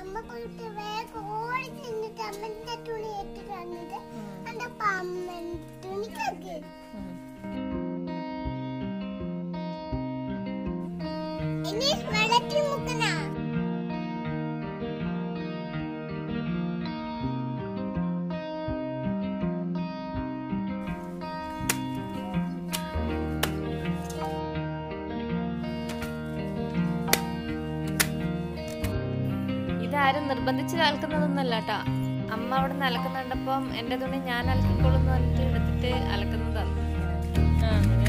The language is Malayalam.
അമ്മ പോയിട്ട് വേഗം ഓടി ചെന്നിട്ട് അമ്മന്റെ തുണി എടുത്ത് തന്നത് അന്നപ്പോ അമ്മൻ തുണിക്കൊക്കെ ഇനി വെള്ളത്തിൽ മുക്കണ ഇതാരും നിർബന്ധിച്ച് അലക്കുന്നതൊന്നുമല്ല കേട്ടാ അമ്മ അവിടെ നിന്ന് അലക്കുന്നുണ്ടപ്പം എൻ്റെ തുണി ഞാൻ അലക്കിക്കോളും എന്ന് പറഞ്ഞിട്ട് എടുത്തിട്ട് അലക്കുന്നതാണ്